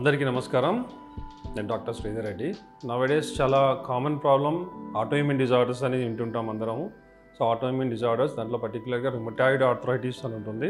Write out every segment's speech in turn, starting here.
అందరికీ నమస్కారం నేను డాక్టర్ శ్రీధర్ రెడ్డి నవడేస్ చాలా కామన్ ప్రాబ్లం ఆటోఇమ్యూన్ డిజార్డర్స్ అనేది వింటుంటాం అందరము సో ఆటోఇమ్యూన్ డిజార్డర్స్ దాంట్లో పర్టికులర్గా రుమటాయిడ్ ఆర్థరైటిస్ అని ఉంటుంది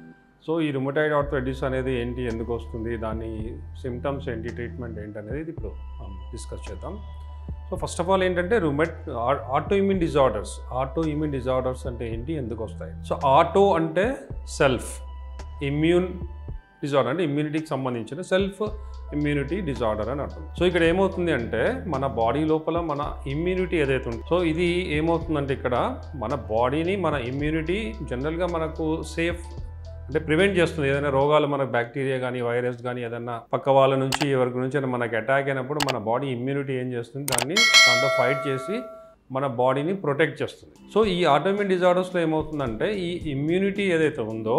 సో ఈ రుమటాయిడ్ ఆర్థరైటిస్ అనేది ఏంటి ఎందుకు వస్తుంది దాని సిమ్టమ్స్ ఏంటి ట్రీట్మెంట్ ఏంటి అనేది ఇప్పుడు మనం డిస్కస్ చేద్దాం సో ఫస్ట్ ఆఫ్ ఆల్ ఏంటంటే రుమెట్ auto immune disorders auto immune disorders అంటే ఏంటి ఎందుకు వస్తాయి సో ఆటో అంటే సెల్ఫ్ ఇమ్యూన్ డిజార్డర్ అంటే ఇమ్యూనిటీకి సంబంధించిన సెల్ఫ్ ఇమ్యూనిటీ డిజార్డర్ అని అర్థం సో ఇక్కడ ఏమవుతుంది అంటే మన బాడీ లోపల మన ఇమ్యూనిటీ ఏదైతే ఉంటుందో సో ఇది ఏమవుతుందంటే ఇక్కడ మన బాడీని మన ఇమ్యూనిటీ జనరల్గా మనకు సేఫ్ అంటే ప్రివెంట్ చేస్తుంది ఏదైనా రోగాలు మనకు బ్యాక్టీరియా కానీ వైరస్ కానీ ఏదైనా పక్క వాళ్ళ నుంచి ఎవరికి నుంచి అయినా మనకి అటాక్ అయినప్పుడు మన బాడీ ఇమ్యూనిటీ ఏం చేస్తుంది దాన్ని దాంతో ఫైట్ చేసి మన బాడీని ప్రొటెక్ట్ చేస్తుంది సో ఈ ఆటోమిన్ డిజార్డర్స్లో ఏమవుతుందంటే ఈ ఇమ్యూనిటీ ఏదైతే ఉందో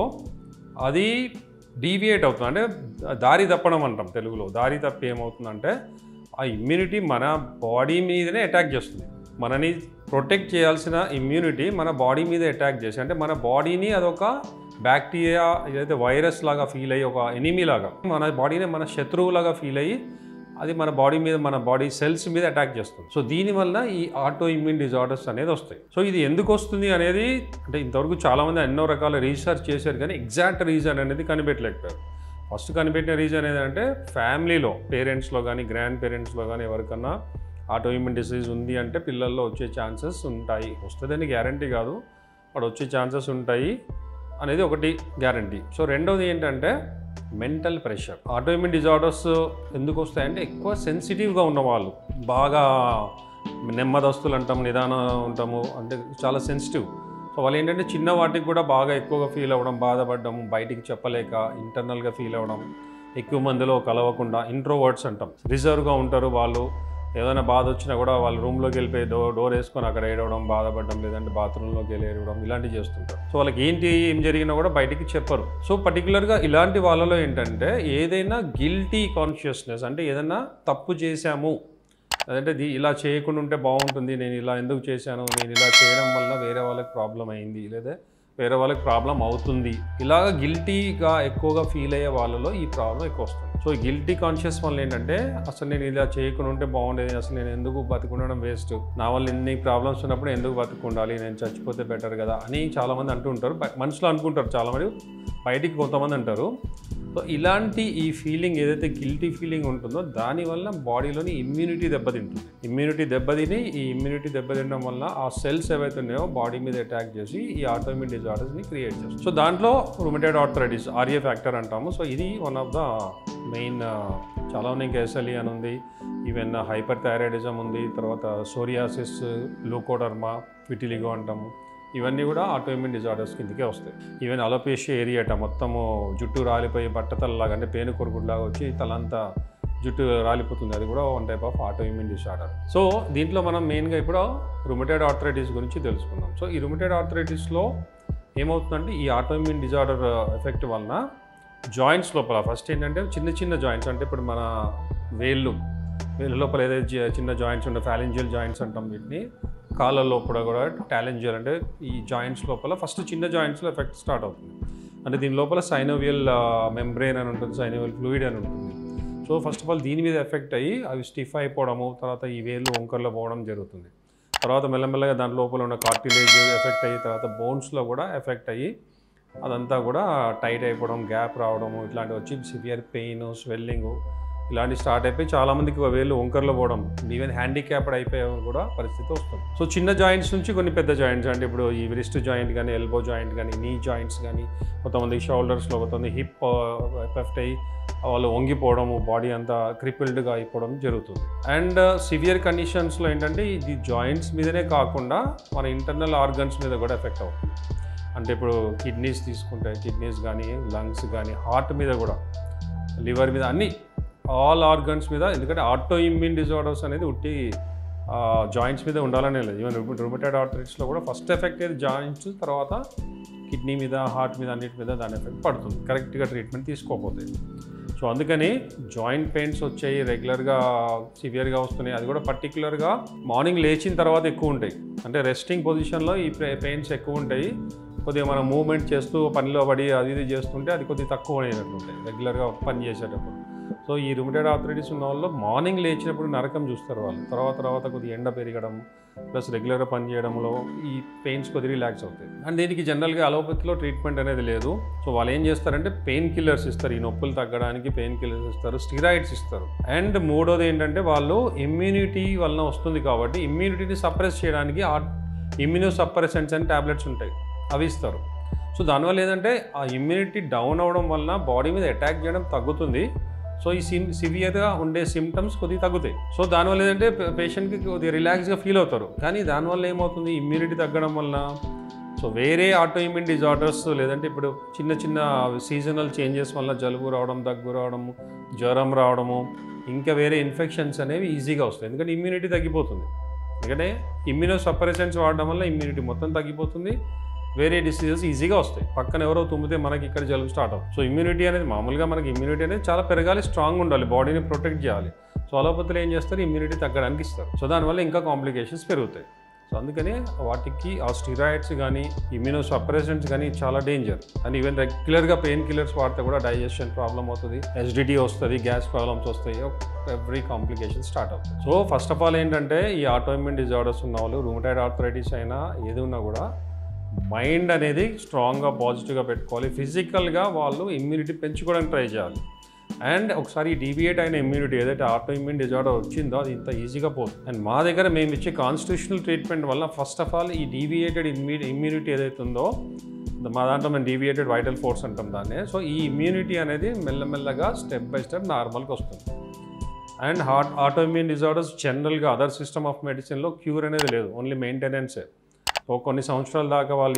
అది డీవియేట్ అవుతుంది అంటే దారి తప్పడం అంటాం తెలుగులో దారి తప్పి ఏమవుతుందంటే ఆ ఇమ్యూనిటీ మన బాడీ మీదనే అటాక్ చేస్తుంది మనని ప్రొటెక్ట్ చేయాల్సిన ఇమ్యూనిటీ మన బాడీ మీద అటాక్ చేసి అంటే మన బాడీని అదొక బ్యాక్టీరియా ఏదైతే వైరస్ లాగా ఫీల్ అయ్యి ఒక ఎనిమీ లాగా మన బాడీని మన శత్రువులాగా ఫీల్ అయ్యి అది మన బాడీ మీద మన బాడీ సెల్స్ మీద అటాక్ చేస్తుంది సో దీనివల్ల ఈ ఆటో ఇమ్యూన్ డిజార్డర్స్ అనేది వస్తాయి సో ఇది ఎందుకు వస్తుంది అనేది అంటే ఇంతవరకు చాలామంది ఎన్నో రకాల రీసెర్చ్ చేశారు కానీ ఎగ్జాక్ట్ రీజన్ అనేది కనిపెట్టలేకపోయారు ఫస్ట్ కనిపెట్టిన రీజన్ ఏంటంటే ఫ్యామిలీలో పేరెంట్స్లో కానీ గ్రాండ్ పేరెంట్స్లో కానీ ఎవరికన్నా ఆటో ఇమ్యూన్ డిసీజ్ ఉంది అంటే పిల్లల్లో వచ్చే ఛాన్సెస్ ఉంటాయి వస్తుందని గ్యారంటీ కాదు వాడు వచ్చే ఛాన్సెస్ ఉంటాయి అనేది ఒకటి గ్యారంటీ సో రెండోది ఏంటంటే మెంటల్ ప్రెషర్ ఆటోఇమ్యూన్ డిజార్డర్స్ ఎందుకు వస్తాయంటే ఎక్కువ సెన్సిటివ్గా ఉన్నవాళ్ళు బాగా నెమ్మదస్తులు అంటాం నిదానం ఉంటాము అంటే చాలా సెన్సిటివ్ సో వాళ్ళు ఏంటంటే చిన్న వాటికి కూడా బాగా ఎక్కువగా ఫీల్ అవ్వడం బాధపడడం బయటికి చెప్పలేక ఇంటర్నల్గా ఫీల్ అవ్వడం ఎక్కువ మందిలో కలవకుండా ఇంట్రోవర్డ్స్ అంటాం రిజర్వ్గా ఉంటారు వాళ్ళు ఏదైనా బాధ వచ్చినా కూడా వాళ్ళ రూమ్లోకి వెళ్ళిపోయి డో డోర్ వేసుకొని అక్కడ ఏడవడం బాధపడడం లేదంటే బాత్రూంలోకి వెళ్ళి ఏడవడం ఇలాంటివి చేస్తుంటారు సో వాళ్ళకి ఏంటి ఏం జరిగినా కూడా బయటికి చెప్పరు సో పర్టికులర్గా ఇలాంటి వాళ్ళలో ఏంటంటే ఏదైనా గిల్టీ కాన్షియస్నెస్ అంటే ఏదైనా తప్పు చేశాము అదంటే ది- ఇలా చేయకుండా ఉంటే బాగుంటుంది నేను ఇలా ఎందుకు చేశాను నేను ఇలా చేయడం వల్ల వేరే వాళ్ళకి ప్రాబ్లం అయింది లేదా వేరే వాళ్ళకి ప్రాబ్లం అవుతుంది ఇలాగ గిల్టీగా ఎక్కువగా ఫీల్ అయ్యే వాళ్ళలో ఈ ప్రాబ్లం ఎక్కువ వస్తుంది సో గిల్టీ కాన్షియస్ వల్ల ఏంటంటే అసలు నేను ఇలా చేయకుండా ఉంటే బాగుండేది అసలు నేను ఎందుకు బతుకుండడం వేస్ట్ నా వల్ల ఎన్ని ప్రాబ్లమ్స్ ఉన్నప్పుడు ఎందుకు బతుకుండాలి నేను చచ్చిపోతే బెటర్ కదా అని చాలామంది అంటూ ఉంటారు బ- మనసులో అనుకుంటారు చాలామంది బయటికి కొంతమంది అంటారు సో ఇలాంటి ఈ ఫీలింగ్ ఏదైతే గిల్టీ ఫీలింగ్ ఉంటుందో దానివల్ల బాడీలోని ఇమ్యూనిటీ దెబ్బతింటుంది ఇమ్యూనిటీ దెబ్బతిని ఈ ఇమ్యూనిటీ దెబ్బతినడం వల్ల ఆ సెల్స్ ఏవైతే ఉన్నాయో బాడీ మీద అటాక్ చేసి ఈ ఆటోమిన్ డిజార్డర్స్ని క్రియేట్ చేస్తుంది సో దాంట్లో రుమటైడ్ ఆర్థరైటిస్ ఆర్ఏ ఫ్యాక్టర్ అంటాము సో ఇది వన్ ఆఫ్ ద మెయిన్ చాలా ఉన్నాయి ఇంకా ఎస్ఎల్ఈ అని ఉంది ఈవెన్ హైపర్ థైరాయిడిజం ఉంది తర్వాత సోరియాసిస్ లూకోడర్మా విటిలిగో అంటాము ఇవన్నీ కూడా ఆటోఇమ్యూన్ డిజార్డర్స్ కిందకే వస్తాయి ఈవెన్ అలోపేషియా ఏరియాట మొత్తము జుట్టు రాలిపోయి బట్టతలలాగా అంటే పేను కొరుకుడులాగా వచ్చి తలంతా జుట్టు రాలిపోతుంది అది కూడా one type of autoimmune disorder so దీంట్లో మనం మెయిన్గా ఇప్పుడు రుమటైడ్ ఆర్థరైటిస్ గురించి తెలుసుకుందాం సో ఈ రుమటైడ్ ఆర్థరైటిస్లో ఏమవుతుందంటే ఈ ఆటోఇమ్యూన్ డిజార్డర్ ఎఫెక్ట్ వలన జాయింట్స్ లోపల ఫస్ట్ ఏంటంటే చిన్న చిన్న జాయింట్స్ అంటే ఇప్పుడు మన వేళ్ళు వేళ్ళ లోపల ఏదైతే జ- చిన్న జాయింట్స్ ఉండే ఫ్యాలెంజియల్ జాయింట్స్ అంటాం వీటిని కాళ్ళ లోపల కూడా టాలెంజియల్ అంటే ఈ జాయింట్స్ లోపల ఫస్ట్ చిన్న జాయింట్స్లో ఎఫెక్ట్ స్టార్ట్ అవుతుంది అంటే దీని లోపల సైనోవియల్ మెంబ్రెయిన్ అని ఉంటుంది సైనోవియల్ ఫ్లూయిడ్ అని ఉంటుంది సో ఫస్ట్ ఆఫ్ ఆల్ దీని మీద ఎఫెక్ట్ అయ్యి అవి స్టిఫ్ అయిపోవడము తర్వాత ఈ వేళ్ళు వంకర్లో పోవడం జరుగుతుంది తర్వాత మెల్లమెల్లగా దాని లోపల ఉన్న కార్టిలేజ్ ఎఫెక్ట్ అయ్యి తర్వాత బోన్స్లో కూడా ఎఫెక్ట్ అయ్యి అదంతా కూడా టైట్ అయిపోవడం గ్యాప్ రావడము ఇట్లాంటివి వచ్చి సివియర్ పెయిన్ స్వెల్లింగ్ ఇలాంటి స్టార్ట్ అయిపోయి చాలామందికి వేళ్ళు వంకర్లో పోవడం ఈవెన్ హ్యాండిక్యాప్డ్ అయిపోయే కూడా పరిస్థితి వస్తుంది సో చిన్న జాయింట్స్ నుంచి కొన్ని పెద్ద జాయింట్స్ అంటే ఇప్పుడు ఈ రిస్ట్ జాయింట్ కానీ ఎల్బో జాయింట్ కానీ నీ జాయింట్స్ కానీ కొంతమంది షోల్డర్స్లో కొంతమంది హిప్ ఎఫెక్ట్ అయ్యి వాళ్ళు వంగిపోవడము బాడీ అంతా క్రిపిల్డ్గా అయిపోవడం జరుగుతుంది అండ్ సివియర్ కండిషన్స్లో ఏంటంటే ఇది జాయింట్స్ మీదనే కాకుండా మన ఇంటర్నల్ ఆర్గన్స్ మీద కూడా ఎఫెక్ట్ అవుతుంది అంటే ఇప్పుడు కిడ్నీస్ తీసుకుంటే కిడ్నీస్ కానీ లంగ్స్ కానీ హార్ట్ మీద కూడా లివర్ మీద అన్ని ఆల్ ఆర్గన్స్ మీద ఎందుకంటే ఆటో ఇమ్యూన్ డిజార్డర్స్ అనేది ఉట్టి జాయింట్స్ మీద ఉండాలనే లేదు ఈవెన్ రుమటైడ్ ఆర్థరైటిస్లో కూడా ఫస్ట్ ఎఫెక్ట్ అయ్యేది జాయింట్స్ తర్వాత కిడ్నీ మీద హార్ట్ మీద అన్నిటి మీద దాని ఎఫెక్ట్ పడుతుంది కరెక్ట్గా ట్రీట్మెంట్ తీసుకోకపోతే సో అందుకని జాయింట్ పెయిన్స్ వచ్చాయి రెగ్యులర్గా సివియర్గా వస్తున్నాయి అది కూడా పర్టికులర్గా మార్నింగ్ లేచిన తర్వాత ఎక్కువ ఉంటాయి అంటే రెస్టింగ్ పొజిషన్లో ఈ పెయిన్స్ ఎక్కువ ఉంటాయి కొద్దిగా మనం మూవ్మెంట్ చేస్తూ పనిలో పడి అది ఇది చేస్తుంటే అది కొద్దిగా తక్కువ అయినట్టు ఉంటాయి రెగ్యులర్గా పని చేసేటప్పుడు సో సో ఈ రుమిటెడ్ ఆర్థరైటిస్ ఉన్న వాళ్ళు మార్నింగ్ లేచినప్పుడు నరకం చూస్తారు వాళ్ళు తర్వాత తర్వాత కొద్దిగా ఎండ పెరగడం ప్లస్ రెగ్యులర్గా పని చేయడంలో ఈ పెయిన్స్ కొద్దిగా రిలాక్స్ అవుతాయి అండ్ దీనికి జనరల్గా అలోపతిలో ట్రీట్మెంట్ అనేది లేదు సో వాళ్ళు ఏం చేస్తారంటే పెయిన్ కిల్లర్స్ ఇస్తారు ఈ నొప్పులు తగ్గడానికి పెయిన్ కిల్లర్స్ ఇస్తారు స్టిరాయిడ్స్ ఇస్తారు అండ్ మూడోది ఏంటంటే వాళ్ళు ఇమ్యూనిటీ వలన వస్తుంది కాబట్టి ఇమ్యూనిటీని సప్రెస్ చేయడానికి ఆ ఇమ్యూనో సప్రెసెంట్స్ అని టాబ్లెట్స్ ఉంటాయి అవి ఇస్తారు సో దానివల్ల ఏంటంటే ఆ ఇమ్యూనిటీ డౌన్ అవ్వడం వలన బాడీ మీద అటాక్ చేయడం తగ్గుతుంది సో ఈ సిమ్ సివియర్గా ఉండే సిమ్టమ్స్ కొద్దిగా తగ్గుతాయి సో దానివల్ల ఏంటంటే పేషెంట్కి కొద్దిగా రిలాక్స్గా ఫీల్ అవుతారు కానీ దానివల్ల ఏమవుతుంది ఇమ్యూనిటీ తగ్గడం వలన సో వేరే ఆటో ఇమ్యూన్ డిజార్డర్స్ లేదంటే ఇప్పుడు చిన్న చిన్న సీజనల్ చేంజెస్ వల్ల జలుబు రావడం దగ్గు రావడం జ్వరం రావడము ఇంకా వేరే ఇన్ఫెక్షన్స్ అనేవి ఈజీగా వస్తాయి ఎందుకంటే ఇమ్యూనిటీ తగ్గిపోతుంది ఎందుకంటే ఇమ్యూనో సపరేషన్స్ వాడడం వల్ల ఇమ్యూనిటీ మొత్తం తగ్గిపోతుంది వేరే డిసీజెస్ ఈజీగా వస్తాయి పక్కన ఎవరో తుమ్మితే మనకి ఇక్కడ జలుబు స్టార్ట్ అవుతుంది సో ఇమ్యూనిటీ అనేది మామూలుగా మనకి ఇమ్యూనిటీ అనేది చాలా పెరగాలి స్ట్రాంగ్ ఉండాలి బాడీని ప్రొటెక్ట్ చేయాలి సో అలోపతులు ఏం చేస్తారు ఇమ్యూనిటీ తగ్గడానికి ఇస్తారు సో దానివల్ల ఇంకా కాంప్లికేషన్స్ పెరుగుతాయి సో అందుకని వాటికి ఆ స్టిరాయిడ్స్ కానీ ఇమ్యూనో సపరేషన్స్ కానీ చాలా డేంజర్ అండ్ ఈవెన్ రెగ్యులర్గా పెయిన్ కిల్లర్స్ వాడితే కూడా డైజెషన్ ప్రాబ్లం అవుతుంది ఎస్డిటీ వస్తుంది గ్యాస్ ప్రాబ్లమ్స్ వస్తాయి ఎవ్రీ కాంప్లికేషన్ స్టార్ట్ అవుతుంది సో ఫస్ట్ ఆఫ్ ఆల్ ఏంటంటే ఈ ఆటోఇమ్యూన్ డిజార్డర్స్ ఉన్న వాళ్ళు రూమటైడ్ ఆర్థరైటిస్ అయినా ఏది ఉన్నా కూడా మైండ్ అనేది స్ట్రాంగ్గా పాజిటివ్గా పెట్టుకోవాలి ఫిజికల్గా వాళ్ళు ఇమ్యూనిటీ పెంచుకోవడానికి ట్రై చేయాలి అండ్ ఒకసారి డీవియేట్ అయిన ఇమ్యూనిటీ ఏదైతే ఆటో ఇమ్యూన్ డిజార్డర్ వచ్చిందో అది ఇంత ఈజీగా పోతుంది అండ్ మా దగ్గర మేము ఇచ్చే కాన్స్టిట్యూషనల్ ట్రీట్మెంట్ వల్ల ఫస్ట్ ఆఫ్ ఆల్ ఈ డీవియేటెడ్ ఇమ్యూ ఇమ్యూనిటీ ఏదైతే ఉందో మా దాంట్లో మేము డీవియేటెడ్ వైటల్ ఫోర్స్ అంటాం దాన్ని సో ఈ ఇమ్యూనిటీ అనేది మెల్లమెల్లగా స్టెప్ బై స్టెప్ నార్మల్గా వస్తుంది and heart auto immune disorders జనరల్గా అదర్ సిస్టమ్ ఆఫ్ మెడిసిన్లో క్యూర్ అనేది లేదు ఓన్లీ మెయింటెనెన్సే సో కొన్ని సంవత్సరాల దాకా వాళ్ళు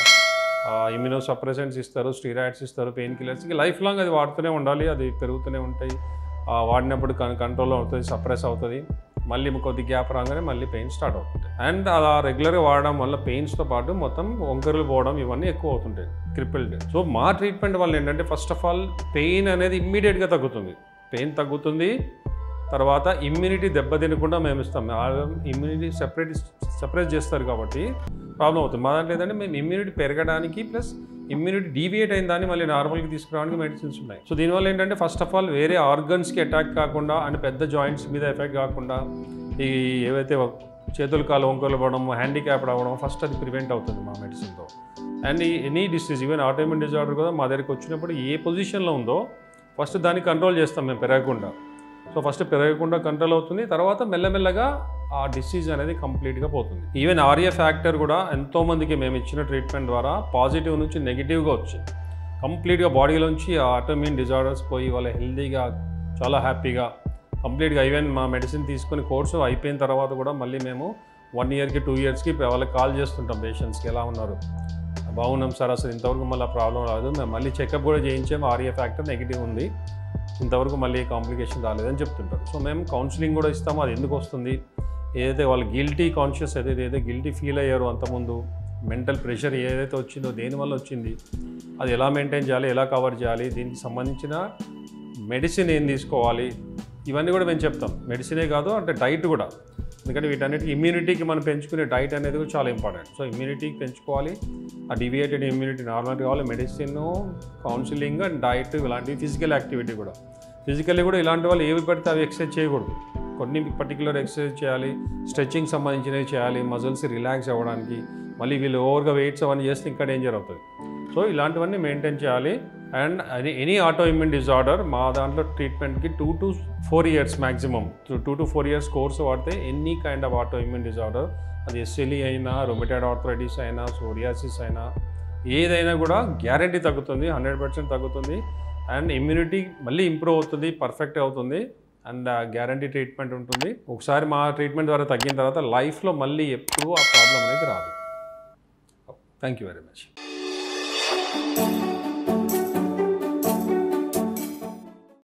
ఇమ్యూనో సప్రెసెంట్స్ ఇస్తారు స్టీరాయిడ్స్ ఇస్తారు పెయిన్ కిల్లర్స్కి లైఫ్ లాంగ్ అది వాడుతూనే ఉండాలి అది పెరుగుతూనే ఉంటాయి ఆ, వాడినప్పుడు కంట్రోల్ అవుతుంది సప్రెస్ అవుతుంది మళ్ళీ కొద్ది గ్యాప్ రాగానే మళ్ళీ పెయిన్ స్టార్ట్ అవుతుంది అండ్ అలా రెగ్యులర్గా వాడడం వల్ల పెయిన్స్తో పాటు మొత్తం వంకరలు పోవడం ఇవన్నీ ఎక్కువ అవుతుంటాయి క్రిపిల్డ్ సో మా ట్రీట్మెంట్ వల్ల ఏంటంటే ఫస్ట్ ఆఫ్ ఆల్ పెయిన్ అనేది ఇమ్మీడియట్గా తగ్గుతుంది పెయిన్ తగ్గుతుంది తర్వాత ఇమ్యూనిటీ దెబ్బతినకుండా మేము ఇస్తాం ఇమ్యూనిటీ సెపరేట్ సెపరేట్ చేస్తారు కాబట్టి ప్రాబ్లం అవుతుంది మా దాంట్లో ఏంటంటే మేము ఇమ్యూనిటీ పెరగడానికి ప్లస్ ఇమ్యూనిటీ డీవియేట్ అయిన దాన్ని మళ్ళీ నార్మల్కి తీసుకురావడానికి మెడిసిన్స్ ఉన్నాయి సో దీనివల్ల ఏంటంటే ఫస్ట్ ఆఫ్ ఆల్ వేరే ఆర్గన్స్కి అటాక్ కాకుండా అండ్ పెద్ద జాయింట్స్ మీద ఎఫెక్ట్ కాకుండా ఈ ఏవైతే చేతులు కాలు వంకలు పడడం హ్యాండిక్యాప్ రావడం ఫస్ట్ అది ప్రివెంట్ అవుతుంది మా మెడిసిన్తో అండ్ ఈ any disease even autoimmune disorder కూడా మా దగ్గరికి వచ్చినప్పుడు ఏ పొజిషన్లో ఉందో ఫస్ట్ దాన్ని కంట్రోల్ చేస్తాం మేము పెరగకుండా సో ఫస్ట్ పెరగకుండా కంట్రోల్ అవుతుంది తర్వాత మెల్లమెల్లగా ఆ డిసీజ్ అనేది కంప్లీట్గా పోతుంది ఈవెన్ ఆర్య ఫ్యాక్టర్ కూడా ఎంతోమందికి మేము ఇచ్చిన ట్రీట్మెంట్ ద్వారా పాజిటివ్ నుంచి నెగిటివ్గా వచ్చింది కంప్లీట్గా బాడీలోంచి ఆటోమిన్ డిజార్డర్స్ పోయి వాళ్ళ హెల్తీగా చాలా హ్యాపీగా కంప్లీట్గా ఈవెన్ మా మెడిసిన్ తీసుకుని కోర్సు అయిపోయిన తర్వాత కూడా మళ్ళీ మేము వన్ ఇయర్కి టూ ఇయర్స్కి వాళ్ళకి కాల్ చేస్తుంటాం పేషెంట్స్కి ఎలా ఉన్నారు బాగున్నాం సార్ అసలు ఇంతవరకు మళ్ళీ ప్రాబ్లం రాదు మేము మళ్ళీ చెకప్ కూడా చేయించాము ఆర్ఏ ఫ్యాక్టర్ నెగిటివ్ ఉంది ఇంతవరకు మళ్ళీ కాంప్లికేషన్ రాలేదని చెప్తుంటారు సో మేము కౌన్సిలింగ్ కూడా ఇస్తాము అది ఎందుకు వస్తుంది ఏదైతే వాళ్ళు గిల్టీ కాన్షియస్ ఏదైతే ఏదైతే గిల్టీ ఫీల్ అయ్యారో అంతకుముందు మెంటల్ ప్రెషర్ ఏదైతే వచ్చిందో దేనివల్ల వచ్చింది అది ఎలా మెయింటైన్ చేయాలి ఎలా కవర్ చేయాలి దీనికి సంబంధించిన మెడిసిన్ ఏం తీసుకోవాలి ఇవన్నీ కూడా మేము చెప్తాం మెడిసినే కాదు అంటే డైట్ కూడా ఎందుకంటే వీటన్నిటికి ఇమ్యూనిటీకి మనం పెంచుకునే డైట్ అనేది కూడా చాలా ఇంపార్టెంట్ సో ఇమ్యూనిటీకి పెంచుకోవాలి ఆ డివియేటెడ్ ఇమ్యూనిటీ నార్మల్ కావాలి మెడిసిన్ కౌన్సిలింగ్ అండ్ డైట్ ఇలాంటివి ఫిజికల్ యాక్టివిటీ కూడా ఫిజికల్లీ కూడా ఇలాంటి వాళ్ళు ఏవి పడితే అవి ఎక్సర్సైజ్ చేయకూడదు కొన్ని పర్టికులర్ ఎక్సర్సైజ్ చేయాలి స్ట్రెచ్చింగ్ సంబంధించినవి చేయాలి మజిల్స్ రిలాక్స్ అవ్వడానికి మళ్ళీ వీళ్ళు ఓవర్గా వెయిట్స్ అవన్నీ చేస్తే ఇంకా డేంజర్ అవుతుంది సో ఇలాంటివన్నీ మెయింటైన్ చేయాలి and any any auto immune disorder మా దాంట్లో ట్రీట్మెంట్కి two to four years maximum two to four years course వాడితే any kind of auto immune disorder అది ఎస్ఎల్ఈ అయినా రొమటైడ్ ఆర్థరైటిస్ అయినా సోరియాసిస్ అయినా ఏదైనా కూడా గ్యారంటీ తగ్గుతుంది హండ్రెడ్ పర్సెంట్ తగ్గుతుంది అండ్ ఇమ్యూనిటీ మళ్ళీ ఇంప్రూవ్ అవుతుంది పర్ఫెక్ట్ అవుతుంది అండ్ గ్యారంటీ ట్రీట్మెంట్ ఉంటుంది ఒకసారి మా ట్రీట్మెంట్ ద్వారా తగ్గిన తర్వాత లైఫ్లో మళ్ళీ ఎప్పుడూ ఆ ప్రాబ్లం అనేది రాదు థ్యాంక్ యూ వెరీ మచ్